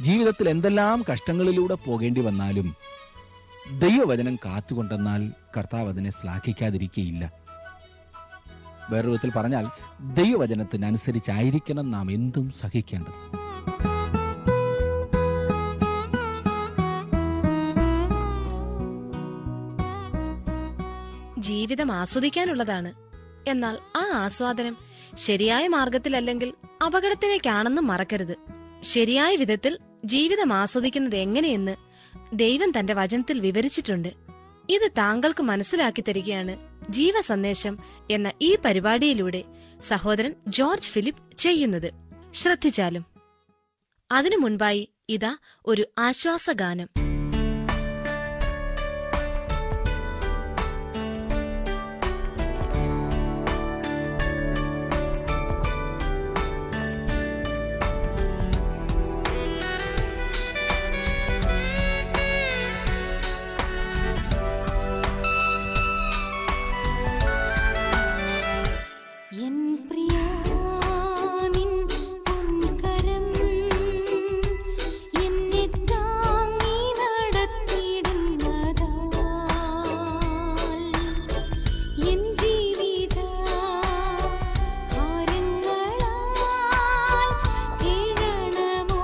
ജീവിതത്തിൽ എന്തെല്ലാം കഷ്ടങ്ങളിലൂടെ പോകേണ്ടി വന്നാലും ദൈവവചനം കാത്തുകൊണ്ടെന്നാൽ കർത്താവ് അതിനെ ശ്ലാഘിക്കാതിരിക്കുകയില്ല വേറൊരു വിധത്തിൽ പറഞ്ഞാൽ ദൈവവചനത്തിനനുസരിച്ചായിരിക്കണം നാം എന്തും സഹിക്കേണ്ടത് ജീവിതം ആസ്വദിക്കാനുള്ളതാണ് എന്നാൽ ആ ആസ്വാദനം ശരിയായ മാർഗത്തിലല്ലെങ്കിൽ അപകടത്തിലേക്കാണെന്ന് മറക്കരുത് ശരിയായ വിധത്തിൽ ജീവിതം ആസ്വദിക്കുന്നത് എങ്ങനെയെന്ന് ദൈവം തന്റെ വചനത്തിൽ വിവരിച്ചിട്ടുണ്ട് ഇത് താങ്കൾക്ക് മനസ്സിലാക്കി തരികയാണ് ജീവ സന്ദേശം എന്ന ഈ പരിപാടിയിലൂടെ സഹോദരൻ ജോർജ് ഫിലിപ്പ് ചെയ്യുന്നത് ശ്രദ്ധിച്ചാലും അതിനു മുൻപായി ഇതാ ഒരു ആശ്വാസഗാനം എൻ പ്രിയാനിൻ പൊൻകരം എന്നെ താങ്ങി നടത്തിയിടുന്നതാൽ എൻ ജീവിത ഭാരങ്ങളാൽ കീഴണമോ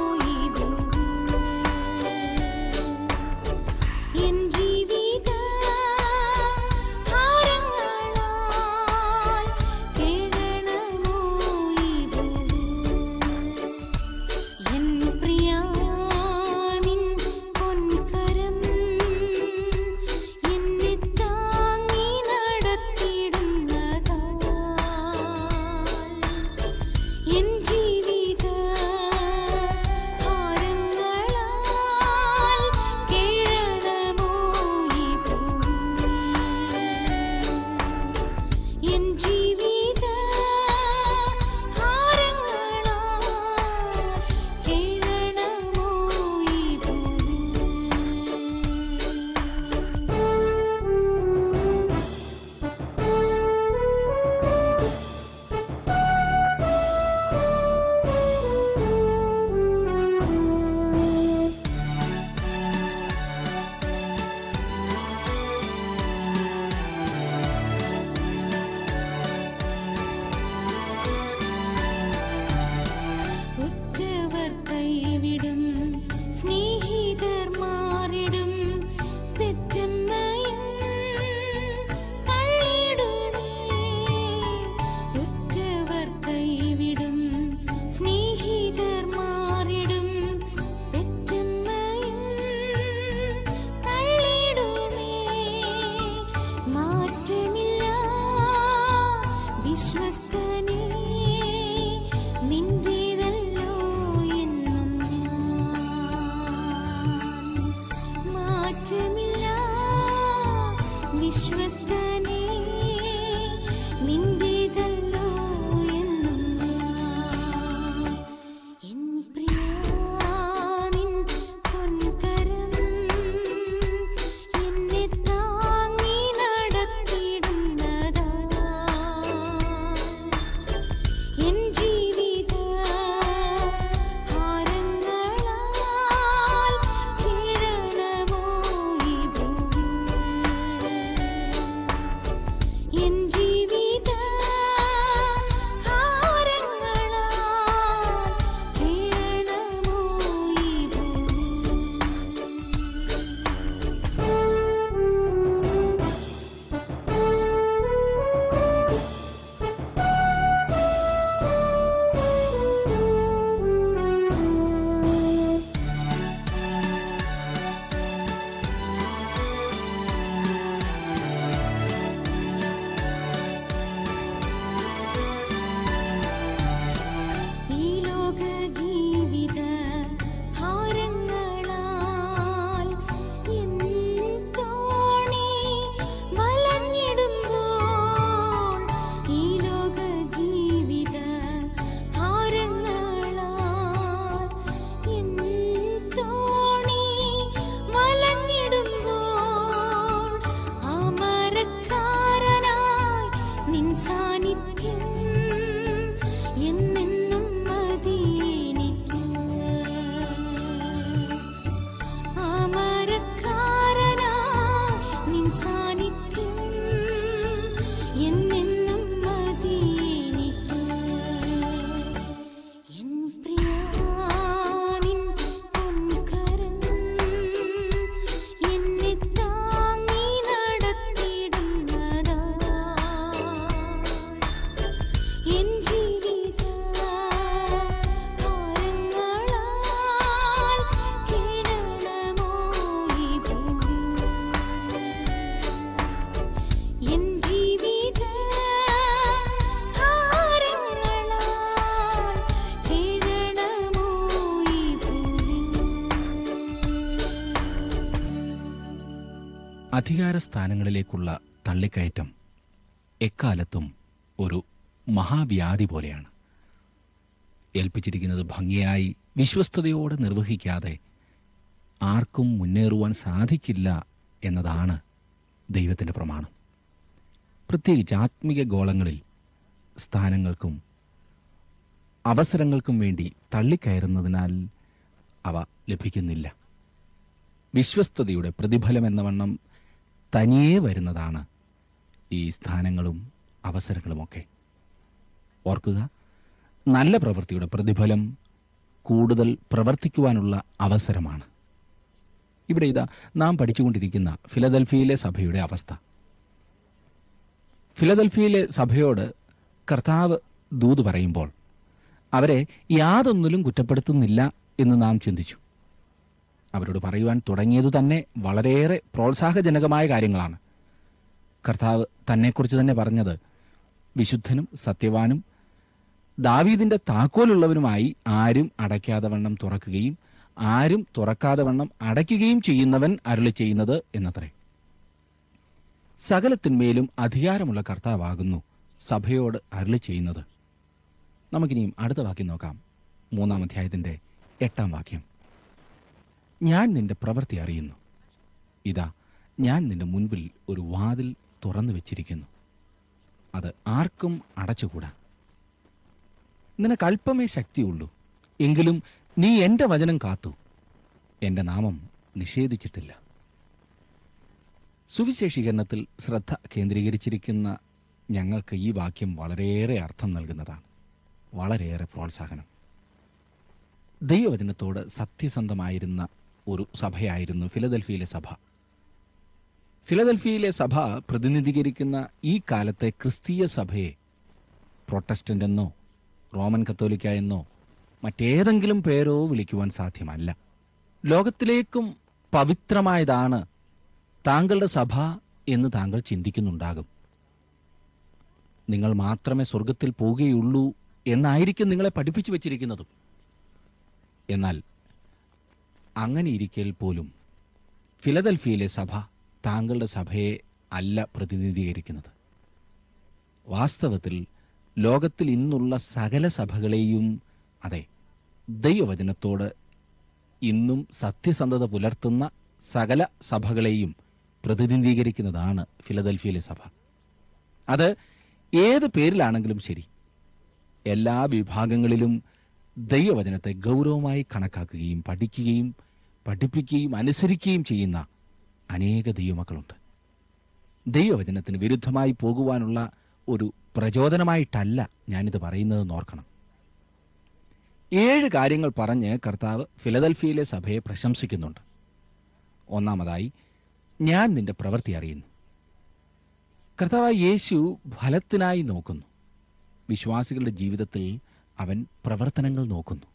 എൻ ജീവിത ഭാരങ്ങളാൽ കീഴണമോ എൻ പ്രിയാനിൻ പൊൻകരം എന്നെ താങ്ങി നടത്തിയിടുന്നതാൽ എൻ ജീവിത ഭാരങ്ങളാൽ കീഴണമോ എൻ ജീവിത ഭാരങ്ങളാൽ കീഴണമോ ഈ അധികാര സ്ഥാനങ്ങളിലേക്കുള്ള തള്ളിക്കയറ്റം എക്കാലത്തും ഒരു മഹാവ്യാധി പോലെയാണ് ഏൽപ്പിച്ചിരിക്കുന്നത് ഭംഗിയായി വിശ്വസ്തയോടെ നിർവഹിക്കാതെ ആർക്കും മുന്നേറുവാൻ സാധിക്കില്ല എന്നതാണ് ദൈവത്തിന്റെ പ്രമാണം പ്രത്യേകിച്ച് ആത്മീയ ഗോളങ്ങളിൽ സ്ഥാനങ്ങൾക്കും അവസരങ്ങൾക്കും വേണ്ടി തള്ളിക്കയറുന്നതിനാൽ അവ ലഭിക്കുന്നില്ല വിശ്വസ്തതയുടെ പ്രതിഫലം എന്ന വണ്ണം തനിയേ വരുന്നതാണ് ഈ സ്ഥാനങ്ങളും അവസരങ്ങളുമൊക്കെ ഓർക്കുക നല്ല പ്രവൃത്തിയുടെ പ്രതിഫലം കൂടുതൽ പ്രവർത്തിക്കുവാനുള്ള അവസരമാണ് ഇവിടെ ഇതാ നാം പഠിച്ചുകൊണ്ടിരിക്കുന്ന ഫിലദൽഫിയയിലെ സഭയുടെ അവസ്ഥ ഫിലദൽഫിയയിലെ സഭയോട് കർത്താവ് ദൂത് പറയുമ്പോൾ അവരെ യാതൊന്നിലും കുറ്റപ്പെടുത്തുന്നില്ല എന്ന് നാം ചിന്തിച്ചു അവരോട് പറയുവാൻ തുടങ്ങിയത് തന്നെ വളരെയേറെ പ്രോത്സാഹജനകമായ കാര്യങ്ങളാണ് കർത്താവ് തന്നെക്കുറിച്ച് തന്നെ പറഞ്ഞത് വിശുദ്ധനും സത്യവാനും ദാവീദിന്റെ താക്കോലുള്ളവനുമായി ആരും അടയ്ക്കാതെ വണ്ണം തുറക്കുകയും ആരും തുറക്കാതെ വണ്ണം അടയ്ക്കുകയും ചെയ്യുന്നവൻ അരുളി ചെയ്യുന്നത് എന്നത്രേ സകലത്തിന്മേലും അധികാരമുള്ള കർത്താവാകുന്നു സഭയോട് അരുളി ചെയ്യുന്നത് നമുക്കിനിയും അടുത്ത വാക്യം നോക്കാം മൂന്നാം അധ്യായത്തിന്റെ എട്ടാം വാക്യം ഞാൻ നിന്റെ പ്രവൃത്തി അറിയുന്നു ഇതാ ഞാൻ നിന്റെ മുൻപിൽ ഒരു വാതിൽ തുറന്നു വെച്ചിരിക്കുന്നു അത് ആർക്കും അടച്ചുകൂടാ നിനക്ക് അല്പമേ ശക്തിയുള്ളൂ എങ്കിലും നീ എന്റെ വചനം കാത്തു എന്റെ നാമം നിഷേധിച്ചിട്ടില്ല സുവിശേഷീകരണത്തിൽ ശ്രദ്ധ കേന്ദ്രീകരിച്ചിരിക്കുന്ന ഞങ്ങൾക്ക് ഈ വാക്യം വളരെയേറെ അർത്ഥം നൽകുന്നതാണ് വളരെയേറെ പ്രോത്സാഹനം ദൈവവചനത്തോട് സത്യസന്ധമായിരുന്ന ഒരു സഭയായിരുന്നു ഫിലദൽഫിയിലെ സഭ ഫിലദൽഫിയിലെ സഭ പ്രതിനിധീകരിക്കുന്ന ഈ കാലത്തെ ക്രിസ്തീയ സഭയെ പ്രൊട്ടസ്റ്റന്റ് എന്നോ റോമൻ കത്തോലിക്ക എന്നോ മറ്റേതെങ്കിലും പേരോ വിളിക്കുവാൻ സാധ്യമല്ല ലോകത്തിലേക്കും പവിത്രമായതാണ് താങ്കളുടെ സഭ എന്ന് താങ്കൾ ചിന്തിക്കുന്നുണ്ടാകും നിങ്ങൾ മാത്രമേ സ്വർഗത്തിൽ പോവുകയുള്ളൂ എന്നായിരിക്കും നിങ്ങളെ പഠിപ്പിച്ചു വച്ചിരിക്കുന്നതും എന്നാൽ അങ്ങനെ ഇരിക്കൽ പോലും ഫിലദൽഫിയയിലെ സഭ താങ്കളുടെ സഭയെ അല്ല പ്രതിനിധീകരിക്കുന്നത് വാസ്തവത്തിൽ ലോകത്തിൽ ഇന്നുള്ള സകല സഭകളെയും അതെ ദൈവവചനത്തോട് ഇന്നും സത്യസന്ധത പുലർത്തുന്ന സകല സഭകളെയും പ്രതിനിധീകരിക്കുന്നതാണ് ഫിലദൽഫിയയിലെ സഭ അത് ഏത് പേരിലാണെങ്കിലും ശരി എല്ലാ വിഭാഗങ്ങളിലും ദൈവവചനത്തെ ഗൗരവമായി കണക്കാക്കുകയും പഠിക്കുകയും പഠിപ്പിക്കുകയും അനുസരിക്കുകയും ചെയ്യുന്ന അനേക ദൈവമക്കളുണ്ട് ദൈവവചനത്തിന് വിരുദ്ധമായി പോകുവാനുള്ള ഒരു പ്രചോദനമായിട്ടല്ല ഞാനിത് പറയുന്നതെന്ന് ഓർക്കണം ഏഴ് കാര്യങ്ങൾ പറഞ്ഞ് കർത്താവ് ഫിലദൽഫിയയിലെ സഭയെ പ്രശംസിക്കുന്നുണ്ട് ഒന്നാമതായി ഞാൻ നിന്റെ പ്രവൃത്തി അറിയുന്നു കർത്താവായ യേശു ഫലത്തിനായി നോക്കുന്നു വിശ്വാസികളുടെ ജീവിതത്തിൽ അവൻ പ്രവർത്തനങ്ങൾ നോക്കുന്നു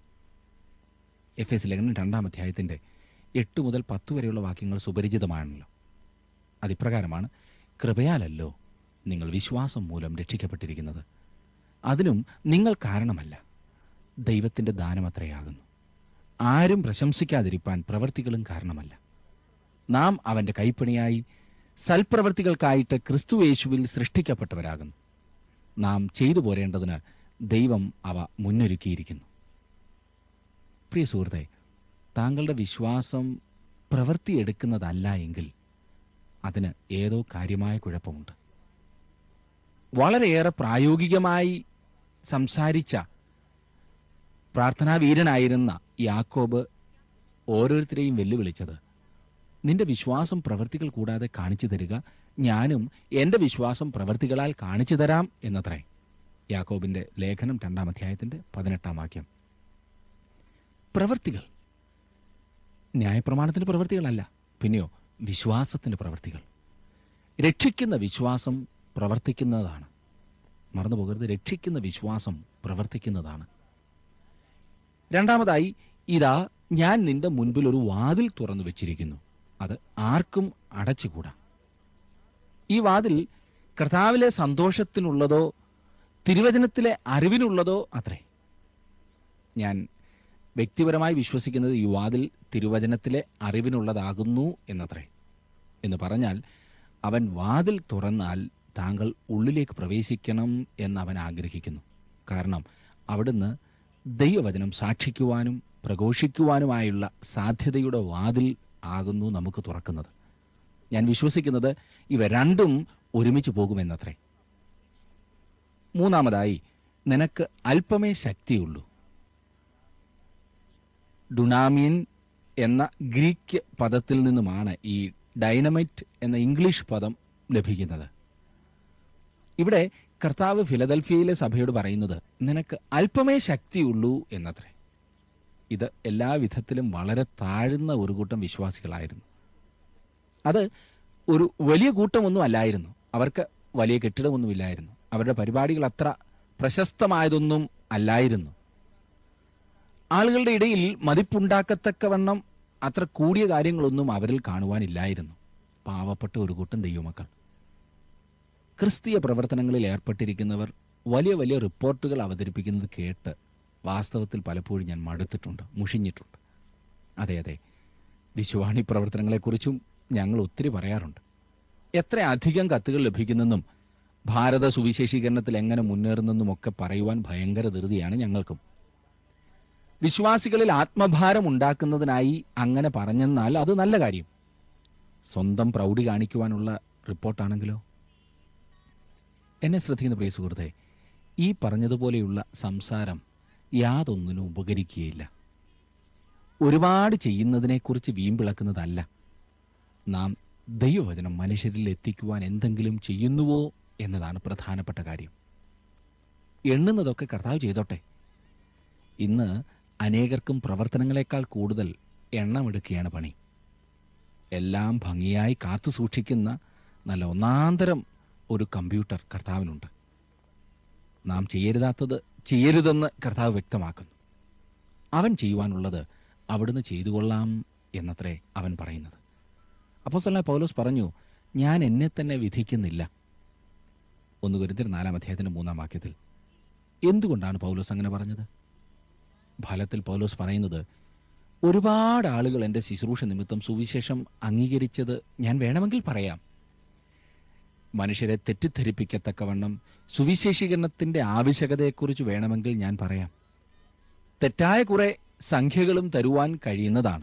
എഫ് എസ് ലേഖനം രണ്ടാം അധ്യായത്തിന്റെ എട്ട് മുതൽ പത്ത് വരെയുള്ള വാക്യങ്ങൾ സുപരിചിതമാണല്ലോ അതിപ്രകാരമാണ് കൃപയാലല്ലോ നിങ്ങൾ വിശ്വാസം മൂലം രക്ഷിക്കപ്പെട്ടിരിക്കുന്നത് അതിനും നിങ്ങൾ കാരണമല്ല ദൈവത്തിന്റെ ദാനമത്രയാകുന്നു ആരും പ്രശംസിക്കാതിരിപ്പാൻ പ്രവർത്തികളും കാരണമല്ല നാം അവന്റെ കൈപ്പണിയായി സൽപ്രവർത്തികൾക്കായിട്ട് ക്രിസ്തുവേശുവിൽ സൃഷ്ടിക്കപ്പെട്ടവരാകുന്നു നാം ചെയ്തു പോരേണ്ടതിന് ദൈവം അവ മുന്നൊരുക്കിയിരിക്കുന്നു പ്രിയ സുഹൃത്തെ താങ്കളുടെ വിശ്വാസം പ്രവൃത്തിയെടുക്കുന്നതല്ല എങ്കിൽ അതിന് ഏതോ കാര്യമായ കുഴപ്പമുണ്ട് വളരെയേറെ പ്രായോഗികമായി സംസാരിച്ച പ്രാർത്ഥനാവീരനായിരുന്ന യാക്കോബ് ഓരോരുത്തരെയും വെല്ലുവിളിച്ചത് നിന്റെ വിശ്വാസം പ്രവൃത്തികൾ കൂടാതെ കാണിച്ചു തരിക ഞാനും എന്റെ വിശ്വാസം പ്രവൃത്തികളാൽ കാണിച്ചു തരാം എന്നത്രേ യാക്കോബിന്റെ ലേഖനം രണ്ടാം അധ്യായത്തിന്റെ പതിനെട്ടാം വാക്യം പ്രവൃത്തികൾ ന്യായപ്രമാണത്തിന്റെ പ്രവൃത്തികളല്ല പിന്നെയോ വിശ്വാസത്തിന്റെ പ്രവൃത്തികൾ രക്ഷിക്കുന്ന വിശ്വാസം പ്രവർത്തിക്കുന്നതാണ് മറന്നു പോകരുത് രക്ഷിക്കുന്ന വിശ്വാസം പ്രവർത്തിക്കുന്നതാണ് രണ്ടാമതായി ഇതാ ഞാൻ നിന്റെ മുൻപിൽ ഒരു വാതിൽ തുറന്നു വെച്ചിരിക്കുന്നു അത് ആർക്കും അടച്ചുകൂടാ ഈ വാതിൽ കർത്താവിലെ സന്തോഷത്തിനുള്ളതോ തിരുവചനത്തിലെ അറിവിനുള്ളതോ അത്രേ ഞാൻ വ്യക്തിപരമായി വിശ്വസിക്കുന്നത് ഈ വാതിൽ തിരുവചനത്തിലെ അറിവിനുള്ളതാകുന്നു എന്നത്രേ എന്ന് പറഞ്ഞാൽ അവൻ വാതിൽ തുറന്നാൽ താങ്കൾ ഉള്ളിലേക്ക് പ്രവേശിക്കണം എന്ന് അവൻ ആഗ്രഹിക്കുന്നു കാരണം അവിടുന്ന് ദൈവവചനം സാക്ഷിക്കുവാനും പ്രഘോഷിക്കുവാനുമായുള്ള സാധ്യതയുടെ വാതിൽ ആകുന്നു നമുക്ക് തുറക്കുന്നത് ഞാൻ വിശ്വസിക്കുന്നത് ഇവ രണ്ടും ഒരുമിച്ച് പോകുമെന്നത്രേ മൂന്നാമതായി നിനക്ക് അല്പമേ ശക്തിയുള്ളൂ ഡുണാമിയൻ എന്ന ഗ്രീക്ക് പദത്തിൽ നിന്നുമാണ് ഈ ഡൈനമൈറ്റ് എന്ന ഇംഗ്ലീഷ് പദം ലഭിക്കുന്നത് ഇവിടെ കർത്താവ് ഫിലദൽഫിയയിലെ സഭയോട് പറയുന്നത് നിനക്ക് അല്പമേ ശക്തിയുള്ളൂ എന്നത്രേ ഇത് എല്ലാ വിധത്തിലും വളരെ താഴ്ന്ന ഒരു കൂട്ടം വിശ്വാസികളായിരുന്നു അത് ഒരു വലിയ കൂട്ടമൊന്നും അല്ലായിരുന്നു അവർക്ക് വലിയ കെട്ടിടമൊന്നുമില്ലായിരുന്നു അവരുടെ പരിപാടികൾ അത്ര പ്രശസ്തമായതൊന്നും അല്ലായിരുന്നു ആളുകളുടെ ഇടയിൽ മതിപ്പുണ്ടാക്കത്തക്കവണ്ണം അത്ര കൂടിയ കാര്യങ്ങളൊന്നും അവരിൽ കാണുവാനില്ലായിരുന്നു പാവപ്പെട്ട ഒരു കൂട്ടം ദൈവമക്കൾ ക്രിസ്തീയ പ്രവർത്തനങ്ങളിൽ ഏർപ്പെട്ടിരിക്കുന്നവർ വലിയ വലിയ റിപ്പോർട്ടുകൾ അവതരിപ്പിക്കുന്നത് കേട്ട് വാസ്തവത്തിൽ പലപ്പോഴും ഞാൻ മടുത്തിട്ടുണ്ട് മുഷിഞ്ഞിട്ടുണ്ട് അതെ അതെ വിശ്വാണി പ്രവർത്തനങ്ങളെക്കുറിച്ചും ഞങ്ങൾ ഒത്തിരി പറയാറുണ്ട് എത്ര അധികം കത്തുകൾ ലഭിക്കുന്നെന്നും ഭാരത സുവിശേഷീകരണത്തിൽ എങ്ങനെ മുന്നേറുന്നെന്നും ഒക്കെ പറയുവാൻ ഭയങ്കര ധൃതിയാണ് ഞങ്ങൾക്കും വിശ്വാസികളിൽ ആത്മഭാരം ഉണ്ടാക്കുന്നതിനായി അങ്ങനെ പറഞ്ഞെന്നാൽ അത് നല്ല കാര്യം സ്വന്തം പ്രൗഢി കാണിക്കുവാനുള്ള റിപ്പോർട്ടാണെങ്കിലോ എന്നെ ശ്രദ്ധിക്കുന്ന പ്രിയ സുഹൃത്തെ ഈ പറഞ്ഞതുപോലെയുള്ള സംസാരം യാതൊന്നിനും ഉപകരിക്കുകയില്ല ഒരുപാട് ചെയ്യുന്നതിനെക്കുറിച്ച് വീമ്പിളക്കുന്നതല്ല നാം ദൈവവചനം മനുഷ്യരിൽ എത്തിക്കുവാൻ എന്തെങ്കിലും ചെയ്യുന്നുവോ എന്നതാണ് പ്രധാനപ്പെട്ട കാര്യം എണ്ണുന്നതൊക്കെ കർത്താവ് ചെയ്തോട്ടെ ഇന്ന് അനേകർക്കും പ്രവർത്തനങ്ങളെക്കാൾ കൂടുതൽ എണ്ണമെടുക്കുകയാണ് പണി എല്ലാം ഭംഗിയായി കാത്തു സൂക്ഷിക്കുന്ന നല്ല ഒന്നാന്തരം ഒരു കമ്പ്യൂട്ടർ കർത്താവിനുണ്ട് നാം ചെയ്യരുതാത്തത് ചെയ്യരുതെന്ന് കർത്താവ് വ്യക്തമാക്കുന്നു അവൻ ചെയ്യുവാനുള്ളത് അവിടുന്ന് ചെയ്തു കൊള്ളാം എന്നത്രേ അവൻ പറയുന്നത് അപ്പോൾ പൗലോസ് പറഞ്ഞു ഞാൻ എന്നെ തന്നെ വിധിക്കുന്നില്ല ഒന്ന് ഗുരുതർ നാലാം അധ്യായത്തിന്റെ മൂന്നാം വാക്യത്തിൽ എന്തുകൊണ്ടാണ് പൗലോസ് അങ്ങനെ പറഞ്ഞത് ഫലത്തിൽ പൗലോസ് പറയുന്നത് ഒരുപാട് ആളുകൾ എന്റെ ശുശ്രൂഷ നിമിത്തം സുവിശേഷം അംഗീകരിച്ചത് ഞാൻ വേണമെങ്കിൽ പറയാം മനുഷ്യരെ തെറ്റിദ്ധരിപ്പിക്കത്തക്കവണ്ണം സുവിശേഷീകരണത്തിന്റെ ആവശ്യകതയെക്കുറിച്ച് വേണമെങ്കിൽ ഞാൻ പറയാം തെറ്റായ കുറെ സംഖ്യകളും തരുവാൻ കഴിയുന്നതാണ്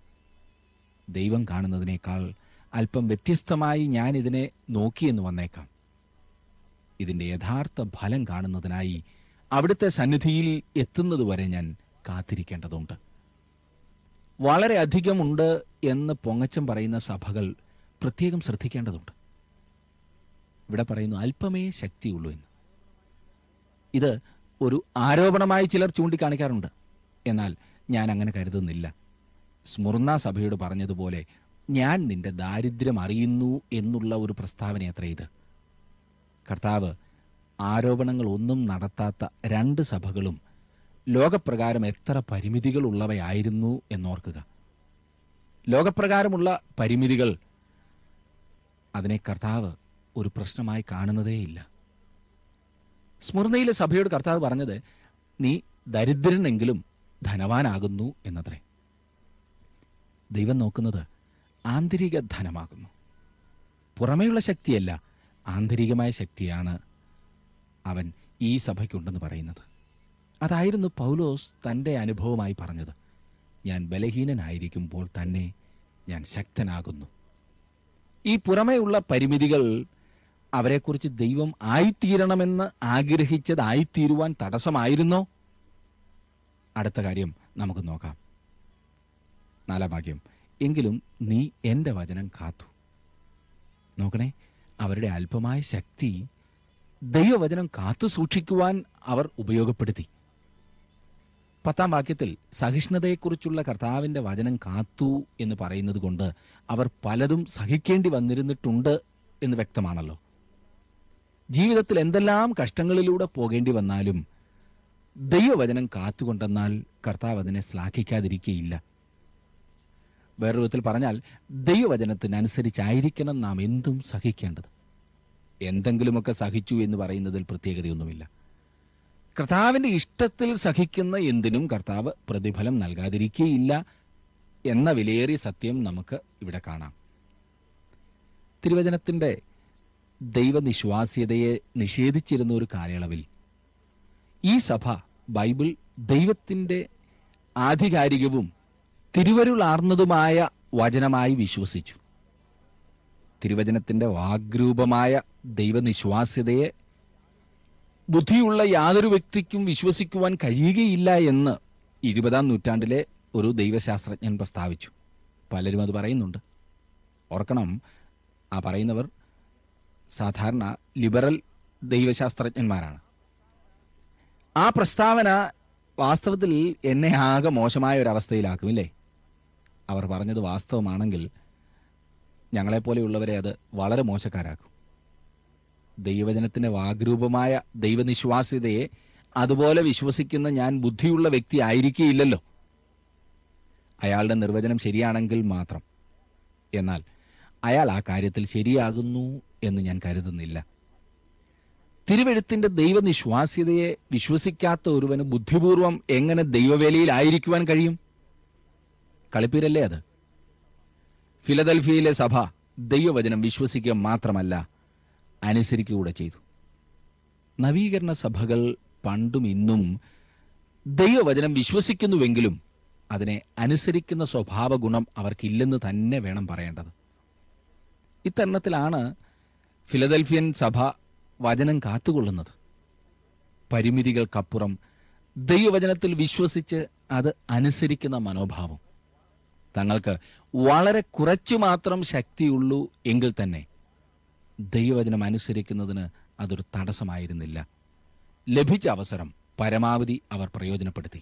ദൈവം കാണുന്നതിനേക്കാൾ അല്പം വ്യത്യസ്തമായി ഞാൻ ഇതിനെ നോക്കിയെന്ന് വന്നേക്കാം ഇതിന്റെ യഥാർത്ഥ ഫലം കാണുന്നതിനായി അവിടുത്തെ സന്നിധിയിൽ എത്തുന്നതുവരെ ഞാൻ കാത്തിരിക്കേണ്ടതുണ്ട് വളരെ അധികമുണ്ട് എന്ന് പൊങ്ങച്ചം പറയുന്ന സഭകൾ പ്രത്യേകം ശ്രദ്ധിക്കേണ്ടതുണ്ട് ഇവിടെ പറയുന്നു അല്പമേ ശക്തിയുള്ളൂ എന്ന് ഇത് ഒരു ആരോപണമായി ചിലർ ചൂണ്ടിക്കാണിക്കാറുണ്ട് എന്നാൽ ഞാൻ അങ്ങനെ കരുതുന്നില്ല സ്മുർണ സഭയോട് പറഞ്ഞതുപോലെ ഞാൻ നിന്റെ ദാരിദ്ര്യം അറിയുന്നു എന്നുള്ള ഒരു പ്രസ്താവന അത്ര ഇത് കർത്താവ് ആരോപണങ്ങൾ ഒന്നും നടത്താത്ത രണ്ട് സഭകളും ലോകപ്രകാരം എത്ര പരിമിതികളുള്ളവയായിരുന്നു എന്നോർക്കുക ലോകപ്രകാരമുള്ള പരിമിതികൾ അതിനെ കർത്താവ് ഒരു പ്രശ്നമായി കാണുന്നതേയില്ല സ്മൃതിയിലെ സഭയോട് കർത്താവ് പറഞ്ഞത് നീ ദരിദ്രനെങ്കിലും ധനവാനാകുന്നു എന്നത്രേ ദൈവം നോക്കുന്നത് ആന്തരിക ധനമാകുന്നു പുറമേയുള്ള ശക്തിയല്ല ആന്തരികമായ ശക്തിയാണ് അവൻ ഈ സഭയ്ക്കുണ്ടെന്ന് പറയുന്നത് അതായിരുന്നു പൗലോസ് തന്റെ അനുഭവമായി പറഞ്ഞത് ഞാൻ ബലഹീനനായിരിക്കുമ്പോൾ തന്നെ ഞാൻ ശക്തനാകുന്നു ഈ പുറമേയുള്ള പരിമിതികൾ അവരെക്കുറിച്ച് ദൈവം ആയിത്തീരണമെന്ന് ആഗ്രഹിച്ചത് ആയിത്തീരുവാൻ തടസ്സമായിരുന്നോ അടുത്ത കാര്യം നമുക്ക് നോക്കാം നാലാം വാക്യം എങ്കിലും നീ എന്റെ വചനം കാത്തു നോക്കണേ അവരുടെ അല്പമായ ശക്തി ദൈവവചനം കാത്തു സൂക്ഷിക്കുവാൻ അവർ ഉപയോഗപ്പെടുത്തി പത്താം വാക്യത്തിൽ സഹിഷ്ണുതയെക്കുറിച്ചുള്ള കർത്താവിന്റെ വചനം കാത്തു എന്ന് പറയുന്നത് കൊണ്ട് അവർ പലതും സഹിക്കേണ്ടി വന്നിരുന്നിട്ടുണ്ട് എന്ന് വ്യക്തമാണല്ലോ ജീവിതത്തിൽ എന്തെല്ലാം കഷ്ടങ്ങളിലൂടെ പോകേണ്ടി വന്നാലും ദൈവവചനം കാത്തുകൊണ്ടെന്നാൽ കർത്താവ് അതിനെ ശ്ലാഘിക്കാതിരിക്കുകയില്ല വേറൊരു വിധത്തിൽ പറഞ്ഞാൽ ദൈവവചനത്തിനനുസരിച്ചായിരിക്കണം നാം എന്തും സഹിക്കേണ്ടത് എന്തെങ്കിലുമൊക്കെ സഹിച്ചു എന്ന് പറയുന്നതിൽ പ്രത്യേകതയൊന്നുമില്ല കർത്താവിന്റെ ഇഷ്ടത്തിൽ സഹിക്കുന്ന എന്തിനും കർത്താവ് പ്രതിഫലം നൽകാതിരിക്കുകയില്ല എന്ന വിലയേറിയ സത്യം നമുക്ക് ഇവിടെ കാണാം തിരുവചനത്തിന്റെ ദൈവനിശ്വാസ്യതയെ നിഷേധിച്ചിരുന്ന ഒരു കാലയളവിൽ ഈ സഭ ബൈബിൾ ദൈവത്തിന്റെ ആധികാരികവും തിരുവരുളാർന്നതുമായ വചനമായി വിശ്വസിച്ചു തിരുവചനത്തിന്റെ വാഗ്രൂപമായ ദൈവനിശ്വാസ്യതയെ ബുദ്ധിയുള്ള യാതൊരു വ്യക്തിക്കും വിശ്വസിക്കുവാൻ കഴിയുകയില്ല എന്ന് ഇരുപതാം നൂറ്റാണ്ടിലെ ഒരു ദൈവശാസ്ത്രജ്ഞൻ പ്രസ്താവിച്ചു പലരും അത് പറയുന്നുണ്ട് ഓർക്കണം ആ പറയുന്നവർ സാധാരണ ലിബറൽ ദൈവശാസ്ത്രജ്ഞന്മാരാണ് ആ പ്രസ്താവന വാസ്തവത്തിൽ എന്നെ ആകെ മോശമായ ഒരു അവസ്ഥയിലാക്കുമില്ലേ അവർ പറഞ്ഞത് വാസ്തവമാണെങ്കിൽ ഞങ്ങളെപ്പോലെയുള്ളവരെ അത് വളരെ മോശക്കാരാക്കും ദൈവവചനത്തിന്റെ വാഗ്രൂപമായ ദൈവനിശ്വാസ്യതയെ അതുപോലെ വിശ്വസിക്കുന്ന ഞാൻ ബുദ്ധിയുള്ള വ്യക്തി ആയിരിക്കുകയില്ലല്ലോ അയാളുടെ നിർവചനം ശരിയാണെങ്കിൽ മാത്രം എന്നാൽ അയാൾ ആ കാര്യത്തിൽ ശരിയാകുന്നു എന്ന് ഞാൻ കരുതുന്നില്ല തിരുവെഴുത്തിന്റെ ദൈവനിശ്വാസ്യതയെ വിശ്വസിക്കാത്ത ഒരുവന് ബുദ്ധിപൂർവം എങ്ങനെ ദൈവവേലയിലായിരിക്കുവാൻ കഴിയും കളിപ്പീരല്ലേ അത് ഫിലദൽഫിയയിലെ സഭ ദൈവവചനം വിശ്വസിക്കുക മാത്രമല്ല അനുസരിക്കുക ചെയ്തു നവീകരണ സഭകൾ പണ്ടും ഇന്നും ദൈവവചനം വിശ്വസിക്കുന്നുവെങ്കിലും അതിനെ അനുസരിക്കുന്ന സ്വഭാവ ഗുണം അവർക്കില്ലെന്ന് തന്നെ വേണം പറയേണ്ടത് ഇത്തരണത്തിലാണ് ഫിലദൽഫിയൻ സഭ വചനം കാത്തുകൊള്ളുന്നത് പരിമിതികൾക്കപ്പുറം ദൈവവചനത്തിൽ വിശ്വസിച്ച് അത് അനുസരിക്കുന്ന മനോഭാവം തങ്ങൾക്ക് വളരെ കുറച്ചു മാത്രം ശക്തിയുള്ളൂ എങ്കിൽ തന്നെ ദൈവവചനം അനുസരിക്കുന്നതിന് അതൊരു തടസ്സമായിരുന്നില്ല ലഭിച്ച അവസരം പരമാവധി അവർ പ്രയോജനപ്പെടുത്തി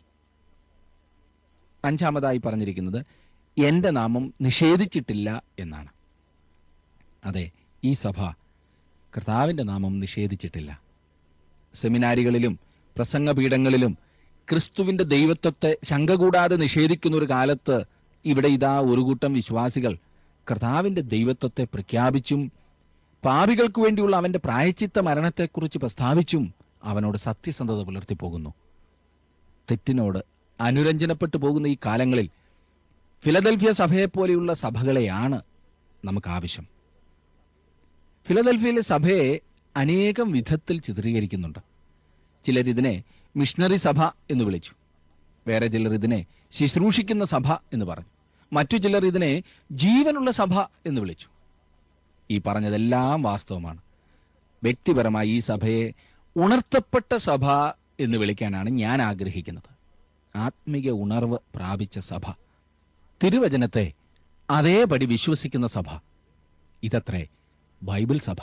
അഞ്ചാമതായി പറഞ്ഞിരിക്കുന്നത് എന്റെ നാമം നിഷേധിച്ചിട്ടില്ല എന്നാണ് അതെ ഈ സഭ കർത്താവിന്റെ നാമം നിഷേധിച്ചിട്ടില്ല സെമിനാരികളിലും പ്രസംഗപീഠങ്ങളിലും ക്രിസ്തുവിന്റെ ദൈവത്വത്തെ ശങ്ക കൂടാതെ നിഷേധിക്കുന്ന ഒരു കാലത്ത് ഇവിടെ ഇതാ ഒരു കൂട്ടം വിശ്വാസികൾ കർത്താവിന്റെ ദൈവത്വത്തെ പ്രഖ്യാപിച്ചും പാപികൾക്കു വേണ്ടിയുള്ള അവന്റെ പ്രായച്ചിത്ത മരണത്തെക്കുറിച്ച് പ്രസ്താവിച്ചും അവനോട് സത്യസന്ധത പുലർത്തിപ്പോകുന്നു തെറ്റിനോട് അനുരഞ്ജനപ്പെട്ടു പോകുന്ന ഈ കാലങ്ങളിൽ ഫിലദൽഫിയ സഭയെപ്പോലെയുള്ള സഭകളെയാണ് നമുക്ക് ആവശ്യം ഫിലദൽഫിയയിലെ സഭയെ അനേകം വിധത്തിൽ ചിത്രീകരിക്കുന്നുണ്ട് ചിലർ ഇതിനെ മിഷണറി സഭ എന്ന് വിളിച്ചു വേറെ ചിലർ ഇതിനെ ശുശ്രൂഷിക്കുന്ന സഭ എന്ന് പറഞ്ഞു മറ്റു ചിലർ ഇതിനെ ജീവനുള്ള സഭ എന്ന് വിളിച്ചു ഈ പറഞ്ഞതെല്ലാം വാസ്തവമാണ് വ്യക്തിപരമായി ഈ സഭയെ ഉണർത്തപ്പെട്ട സഭ എന്ന് വിളിക്കാനാണ് ഞാൻ ആഗ്രഹിക്കുന്നത് ആത്മിക ഉണർവ് പ്രാപിച്ച സഭ തിരുവചനത്തെ അതേപടി വിശ്വസിക്കുന്ന സഭ ഇതത്രേ ബൈബിൾ സഭ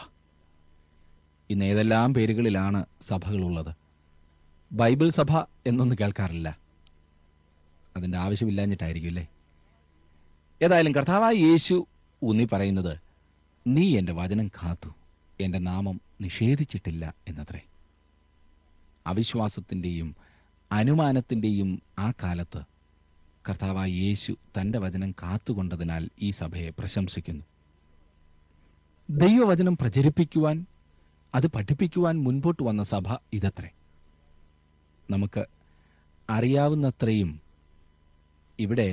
ഇന്ന് ഏതെല്ലാം പേരുകളിലാണ് സഭകളുള്ളത് ബൈബിൾ സഭ എന്നൊന്നും കേൾക്കാറില്ല അതിന്റെ ആവശ്യമില്ലാഞ്ഞിട്ടായിരിക്കും അല്ലേ ഏതായാലും കർത്താവായ യേശു ഊന്നി പറയുന്നത് നീ എന്റെ വചനം കാത്തു എന്റെ നാമം നിഷേധിച്ചിട്ടില്ല എന്നത്രേ അവിശ്വാസത്തിന്റെയും അനുമാനത്തിന്റെയും ആ കാലത്ത് കർത്താവായ യേശു തന്റെ വചനം കാത്തുകൊണ്ടതിനാൽ ഈ സഭയെ പ്രശംസിക്കുന്നു ദൈവവചനം പ്രചരിപ്പിക്കുവാൻ അത് പഠിപ്പിക്കുവാൻ മുൻപോട്ട് വന്ന സഭ ഇതത്രേ നമുക്ക് അറിയാവുന്നത്രയും ഇവിടെ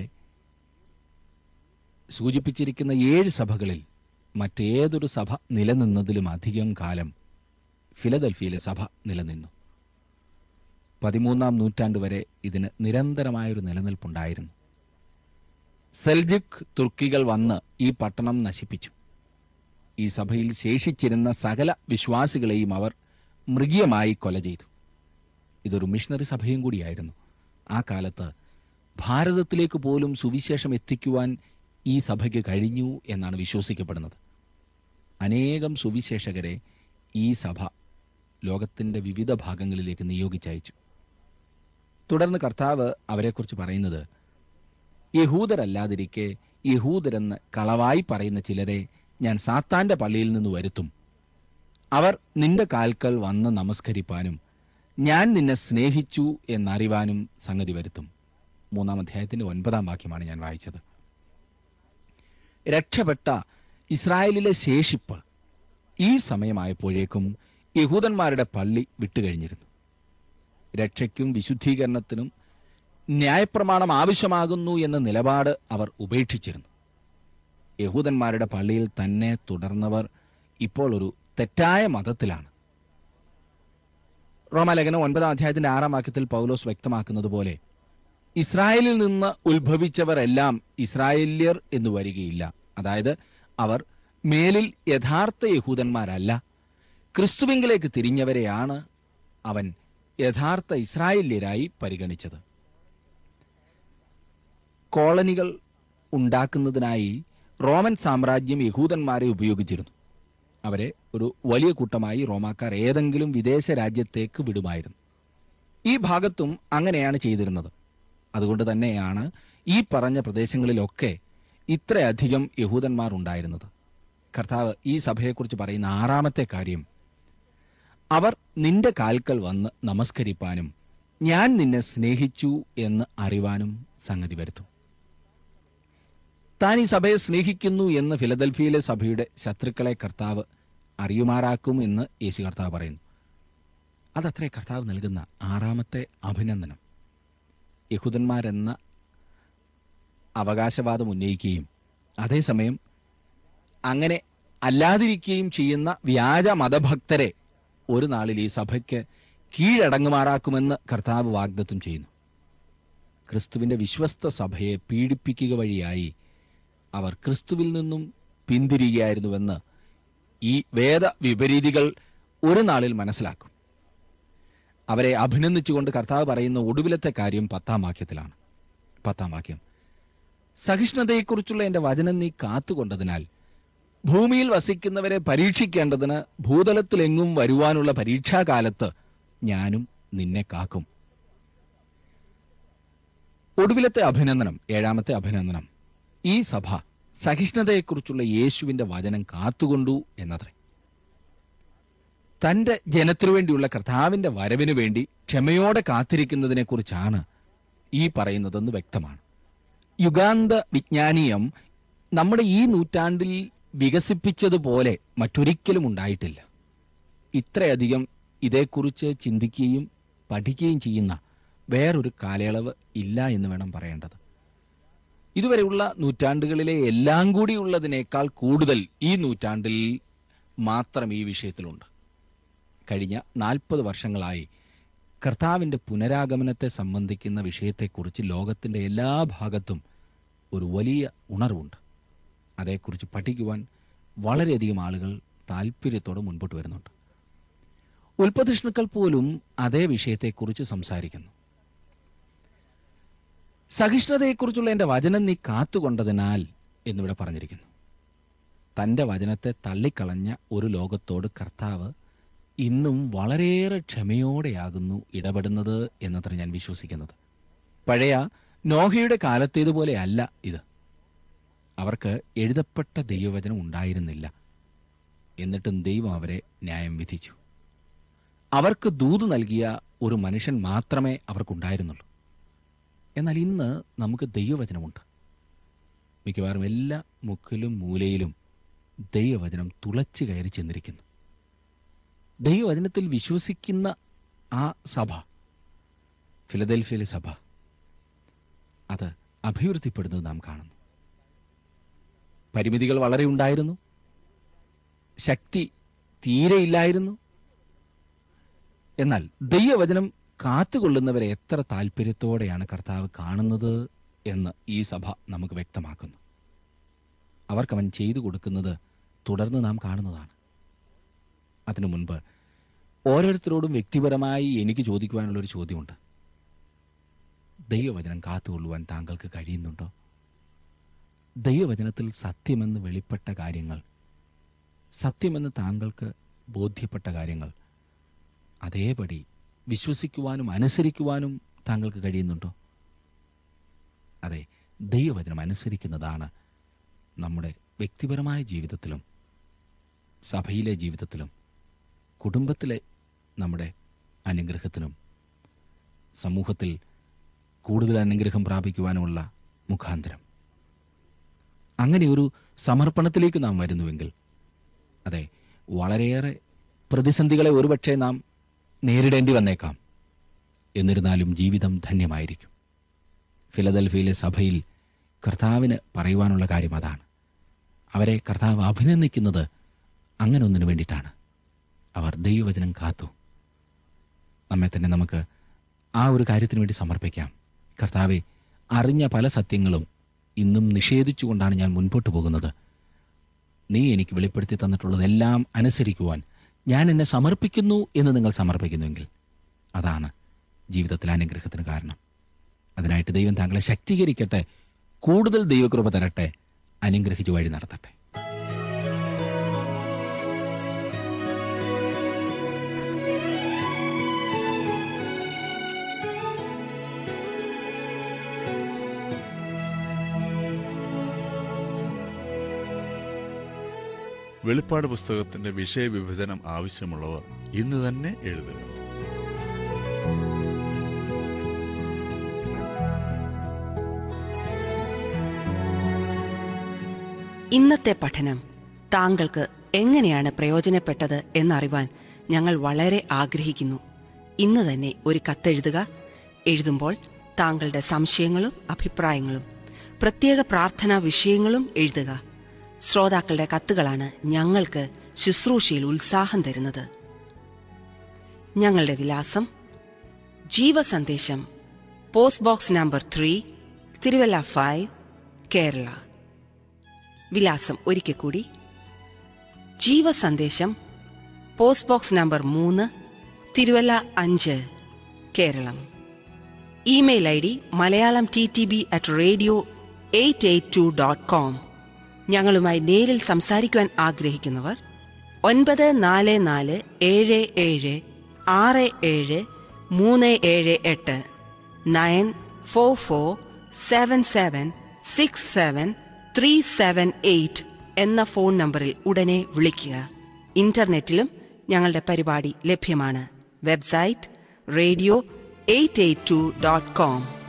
സൂചിപ്പിച്ചിരിക്കുന്ന ഏഴ് സഭകളിൽ മറ്റേതൊരു സഭ നിലനിന്നതിലും അധികം കാലം ഫിലദൽഫിയയിലെ സഭ നിലനിന്നു പതിമൂന്നാം നൂറ്റാണ്ട് വരെ ഇതിന് നിരന്തരമായൊരു നിലനിൽപ്പുണ്ടായിരുന്നു സെൽജുക് തുർക്കികൾ വന്ന് ഈ പട്ടണം നശിപ്പിച്ചു ഈ സഭയിൽ ശേഷിച്ചിരുന്ന സകല വിശ്വാസികളെയും അവർ മൃഗീയമായി കൊല ചെയ്തു ഇതൊരു മിഷണറി സഭയും കൂടിയായിരുന്നു ആ കാലത്ത് ഭാരതത്തിലേക്ക് പോലും സുവിശേഷം എത്തിക്കുവാൻ ഈ സഭയ്ക്ക് കഴിഞ്ഞു എന്നാണ് വിശ്വസിക്കപ്പെടുന്നത് അനേകം സുവിശേഷകരെ ഈ സഭ ലോകത്തിന്റെ വിവിധ ഭാഗങ്ങളിലേക്ക് നിയോഗിച്ചയച്ചു തുടർന്ന് കർത്താവ് അവരെക്കുറിച്ച് പറയുന്നത് യഹൂദരല്ലാതിരിക്കെ യഹൂദരെന്ന് കളവായി പറയുന്ന ചിലരെ ഞാൻ സാത്താന്റെ പള്ളിയിൽ നിന്ന് വരുത്തും അവർ നിന്റെ കാൽക്കൽ വന്ന് നമസ്കരിപ്പാനും ഞാൻ നിന്നെ സ്നേഹിച്ചു എന്നറിവാനും സംഗതി വരുത്തും മൂന്നാം അധ്യായത്തിന്റെ ഒൻപതാം വാക്യമാണ് ഞാൻ വായിച്ചത് രക്ഷപ്പെട്ട ഇസ്രായേലിലെ ശേഷിപ്പ് ഈ സമയമായപ്പോഴേക്കും യഹൂദന്മാരുടെ പള്ളി വിട്ടുകഴിഞ്ഞിരുന്നു രക്ഷയ്ക്കും വിശുദ്ധീകരണത്തിനും ന്യായപ്രമാണം ആവശ്യമാകുന്നു എന്ന നിലപാട് അവർ ഉപേക്ഷിച്ചിരുന്നു യഹൂദന്മാരുടെ പള്ളിയിൽ തന്നെ തുടർന്നവർ ഇപ്പോൾ ഒരു തെറ്റായ മതത്തിലാണ് റോമാലേഖനം ഒൻപതാം അധ്യായത്തിന്റെ ആറാം വാക്യത്തിൽ പൗലോസ് വ്യക്തമാക്കുന്നത് പോലെ ഇസ്രായേലിൽ നിന്ന് ഉത്ഭവിച്ചവരെല്ലാം ഇസ്രായേല്യർ എന്ന് വരികയില്ല അതായത് അവർ മേലിൽ യഥാർത്ഥ യഹൂദന്മാരല്ല ക്രിസ്തുവിങ്കിലേക്ക് തിരിഞ്ഞവരെയാണ് അവൻ യഥാർത്ഥ ഇസ്രായേല്യരായി പരിഗണിച്ചത് കോളനികൾ ഉണ്ടാക്കുന്നതിനായി റോമൻ സാമ്രാജ്യം യഹൂദന്മാരെ ഉപയോഗിച്ചിരുന്നു അവരെ ഒരു വലിയ കൂട്ടമായി റോമാക്കാർ ഏതെങ്കിലും വിദേശ രാജ്യത്തേക്ക് വിടുമായിരുന്നു ഈ ഭാഗത്തും അങ്ങനെയാണ് ചെയ്തിരുന്നത് അതുകൊണ്ട് തന്നെയാണ് ഈ പറഞ്ഞ പ്രദേശങ്ങളിലൊക്കെ ഇത്രയധികം യഹൂദന്മാർ ഉണ്ടായിരുന്നത് കർത്താവ് ഈ സഭയെക്കുറിച്ച് പറയുന്ന ആറാമത്തെ കാര്യം അവർ നിന്റെ കാൽക്കൽ വന്ന് നമസ്കരിപ്പാനും ഞാൻ നിന്നെ സ്നേഹിച്ചു എന്ന് അറിവാനും സംഗതി വരുത്തും താൻ ഈ സഭയെ സ്നേഹിക്കുന്നു എന്ന് ഫിലദൽഫിയിലെ സഭയുടെ ശത്രുക്കളെ കർത്താവ് അറിയുമാറാക്കും എന്ന് യേശു കർത്താവ് പറയുന്നു അതത്രേ കർത്താവ് നൽകുന്ന ആറാമത്തെ അഭിനന്ദനം യഹൂദന്മാരെന്ന അവകാശവാദം ഉന്നയിക്കുകയും അതേസമയം അങ്ങനെ അല്ലാതിരിക്കുകയും ചെയ്യുന്ന വ്യാജ മതഭക്തരെ ഒരു നാളിൽ ഈ സഭയ്ക്ക് കീഴടങ്ങുമാറാക്കുമെന്ന് കർത്താവ് വാഗ്ദത്തം ചെയ്യുന്നു ക്രിസ്തുവിന്റെ വിശ്വസ്ത സഭയെ പീഡിപ്പിക്കുക വഴിയായി അവർ ക്രിസ്തുവിൽ നിന്നും പിന്തിരികയായിരുന്നുവെന്ന് ഈ വേദ വിപരീതികൾ ഒരു നാളിൽ മനസ്സിലാക്കും അവരെ അഭിനന്ദിച്ചുകൊണ്ട് കർത്താവ് പറയുന്ന ഒടുവിലത്തെ കാര്യം പത്താം വാക്യത്തിലാണ് പത്താം വാക്യം സഹിഷ്ണുതയെക്കുറിച്ചുള്ള എന്റെ വചനം നീ കാത്തുകൊണ്ടതിനാൽ ഭൂമിയിൽ വസിക്കുന്നവരെ പരീക്ഷിക്കേണ്ടതിന് ഭൂതലത്തിലെങ്ങും വരുവാനുള്ള പരീക്ഷാകാലത്ത് ഞാനും നിന്നെ കാക്കും ഒടുവിലത്തെ അഭിനന്ദനം ഏഴാമത്തെ അഭിനന്ദനം ഈ സഭ സഹിഷ്ണുതയെക്കുറിച്ചുള്ള യേശുവിന്റെ വചനം കാത്തുകൊണ്ടു എന്നത്രേ തന്റെ ജനത്തിനു വേണ്ടിയുള്ള കർത്താവിന്റെ വരവിനു വേണ്ടി ക്ഷമയോടെ കാത്തിരിക്കുന്നതിനെക്കുറിച്ചാണ് ഈ പറയുന്നതെന്ന് വ്യക്തമാണ് യുഗാന്ത വിജ്ഞാനീയം നമ്മുടെ ഈ നൂറ്റാണ്ടിൽ വികസിപ്പിച്ചതുപോലെ മറ്റൊരിക്കലും ഉണ്ടായിട്ടില്ല ഇത്രയധികം ഇതേക്കുറിച്ച് ചിന്തിക്കുകയും പഠിക്കുകയും ചെയ്യുന്ന വേറൊരു കാലയളവ് ഇല്ല എന്ന് വേണം പറയേണ്ടത് ഇതുവരെയുള്ള നൂറ്റാണ്ടുകളിലെ എല്ലാം കൂടി ഉള്ളതിനേക്കാൾ കൂടുതൽ ഈ നൂറ്റാണ്ടിൽ മാത്രം ഈ വിഷയത്തിലുണ്ട് കഴിഞ്ഞ നാൽപ്പത് വർഷങ്ങളായി കർത്താവിന്റെ പുനരാഗമനത്തെ സംബന്ധിക്കുന്ന വിഷയത്തെക്കുറിച്ച് ലോകത്തിന്റെ എല്ലാ ഭാഗത്തും ഒരു വലിയ ഉണർവുണ്ട് അതേക്കുറിച്ച് പഠിക്കുവാൻ വളരെയധികം ആളുകൾ താല്പര്യത്തോടെ മുൻപോട്ട് വരുന്നുണ്ട് ഉൽപ്പതിഷ്ണുക്കൾ പോലും അതേ വിഷയത്തെക്കുറിച്ച് സംസാരിക്കുന്നു സഹിഷ്ണുതയെക്കുറിച്ചുള്ള എന്റെ വചനം നീ കാത്തുകൊണ്ടതിനാൽ എന്നിവിടെ പറഞ്ഞിരിക്കുന്നു തന്റെ വചനത്തെ തള്ളിക്കളഞ്ഞ ഒരു ലോകത്തോട് കർത്താവ് ഇന്നും വളരെയേറെ ക്ഷമയോടെയാകുന്നു ഇടപെടുന്നത് എന്നത്ര ഞാൻ വിശ്വസിക്കുന്നത് പഴയ നോഹയുടെ കാലത്തേതുപോലെയല്ല ഇത് അവർക്ക് എഴുതപ്പെട്ട ദൈവവചനം ഉണ്ടായിരുന്നില്ല എന്നിട്ടും ദൈവം അവരെ ന്യായം വിധിച്ചു അവർക്ക് ദൂത് നൽകിയ ഒരു മനുഷ്യൻ മാത്രമേ അവർക്കുണ്ടായിരുന്നുള്ളൂ എന്നാൽ ഇന്ന് നമുക്ക് ദൈവവചനമുണ്ട് മിക്കവാറും എല്ലാ മുക്കിലും മൂലയിലും ദൈവവചനം തുളച്ചു കയറി ചെന്നിരിക്കുന്നു ദൈവവചനത്തിൽ വിശ്വസിക്കുന്ന ആ സഭ ഫിലദൽഫിയയിലെ സഭ അത് അഭിവൃദ്ധിപ്പെടുന്നത് നാം കാണുന്നു പരിമിതികൾ വളരെ ഉണ്ടായിരുന്നു ശക്തി തീരെയില്ലായിരുന്നു എന്നാൽ ദൈവവചനം കാത്തുകൊള്ളുന്നവരെ എത്ര താല്പര്യത്തോടെയാണ് കർത്താവ് കാണുന്നത് എന്ന് ഈ സഭ നമുക്ക് വ്യക്തമാക്കുന്നു അവർക്കവൻ ചെയ്തു കൊടുക്കുന്നത് തുടർന്ന് നാം കാണുന്നതാണ് അതിനു മുൻപ് ഓരോരുത്തരോടും വ്യക്തിപരമായി എനിക്ക് ചോദിക്കുവാനുള്ള ഒരു ചോദ്യമുണ്ട് ദൈവവചനം കാത്തുകൊള്ളുവാൻ താങ്കൾക്ക് കഴിയുന്നുണ്ടോ ദൈവവചനത്തിൽ സത്യമെന്ന് വെളിപ്പെട്ട കാര്യങ്ങൾ സത്യമെന്ന് താങ്കൾക്ക് ബോധ്യപ്പെട്ട കാര്യങ്ങൾ അതേപടി വിശ്വസിക്കുവാനും അനുസരിക്കുവാനും താങ്കൾക്ക് കഴിയുന്നുണ്ടോ അതെ ദൈവവചനം അനുസരിക്കുന്നതാണ് നമ്മുടെ വ്യക്തിപരമായ ജീവിതത്തിലും സഭയിലെ ജീവിതത്തിലും കുടുംബത്തിലെ നമ്മുടെ അനുഗ്രഹത്തിനും സമൂഹത്തിൽ കൂടുതൽ അനുഗ്രഹം പ്രാപിക്കുവാനുമുള്ള മുഖാന്തരം അങ്ങനെ ഒരു സമർപ്പണത്തിലേക്ക് നാം വരുന്നുവെങ്കിൽ അതെ വളരെയേറെ പ്രതിസന്ധികളെ ഒരുപക്ഷെ നാം നേരിടേണ്ടി വന്നേക്കാം എന്നിരുന്നാലും ജീവിതം ധന്യമായിരിക്കും ഫിലദൽഫിയിലെ സഭയിൽ കർത്താവിന് പറയുവാനുള്ള കാര്യം അതാണ് അവരെ കർത്താവ് അഭിനന്ദിക്കുന്നത് അങ്ങനെ ഒന്നിനു വേണ്ടിയിട്ടാണ് അവർ ദൈവവചനം കാത്തു നമ്മെ തന്നെ നമുക്ക് ആ ഒരു കാര്യത്തിന് വേണ്ടി സമർപ്പിക്കാം കർത്താവെ അറിഞ്ഞ പല സത്യങ്ങളും ഇന്നും നിഷേധിച്ചുകൊണ്ടാണ് ഞാൻ മുൻപോട്ട് പോകുന്നത് നീ എനിക്ക് വെളിപ്പെടുത്തി തന്നിട്ടുള്ളതെല്ലാം അനുസരിക്കുവാൻ ഞാൻ എന്നെ സമർപ്പിക്കുന്നു എന്ന് നിങ്ങൾ സമർപ്പിക്കുന്നുവെങ്കിൽ അതാണ് ജീവിതത്തിൽ അനുഗ്രഹത്തിന് കാരണം അതിനായിട്ട് ദൈവം താങ്കളെ ശക്തീകരിക്കട്ടെ കൂടുതൽ ദൈവകൃപ തരട്ടെ അനുഗ്രഹിച്ചു വഴി നടത്തട്ടെ വെളിപ്പാട് പുസ്തകത്തിന്റെ വിഷയവിഭജനം ആവശ്യമുള്ളവർ ഇന്ന് തന്നെ എഴുതുക ഇന്നത്തെ പഠനം താങ്കൾക്ക് എങ്ങനെയാണ് പ്രയോജനപ്പെട്ടത് എന്നറിവാൻ ഞങ്ങൾ വളരെ ആഗ്രഹിക്കുന്നു ഇന്ന് തന്നെ ഒരു കത്തെഴുതുക എഴുതുമ്പോൾ താങ്കളുടെ സംശയങ്ങളും അഭിപ്രായങ്ങളും പ്രത്യേക പ്രാർത്ഥനാ വിഷയങ്ങളും എഴുതുക ശ്രോതാക്കളുടെ കത്തുകളാണ് ഞങ്ങൾക്ക് ശുശ്രൂഷയിൽ ഉത്സാഹം തരുന്നത് ഞങ്ങളുടെ വിലാസം Jeevasandesham post box number three Thiruvalla five Kerala വിലാസം ഒരിക്കൽ കൂടി ജീവസന്ദേശം പോസ്റ്റ് ബോക്സ് നമ്പർ മൂന്ന് തിരുവല്ല അഞ്ച് Keralam email I D Malayalam T T B at radio eight eight two dot com ഞങ്ങളുമായി നേരിൽ സംസാരിക്കുവാൻ ആഗ്രഹിക്കുന്നവർ ഒൻപത് നാല് നാല് ഏഴ് ഏഴ് ആറ് ഏഴ് മൂന്ന് ഏഴ് എട്ട് nine four four seven seven six seven three seven eight എന്ന ഫോൺ നമ്പറിൽ ഉടനെ വിളിക്കുക ഇന്റർനെറ്റിലും ഞങ്ങളുടെ പരിപാടി ലഭ്യമാണ് website radio eight eight two dot com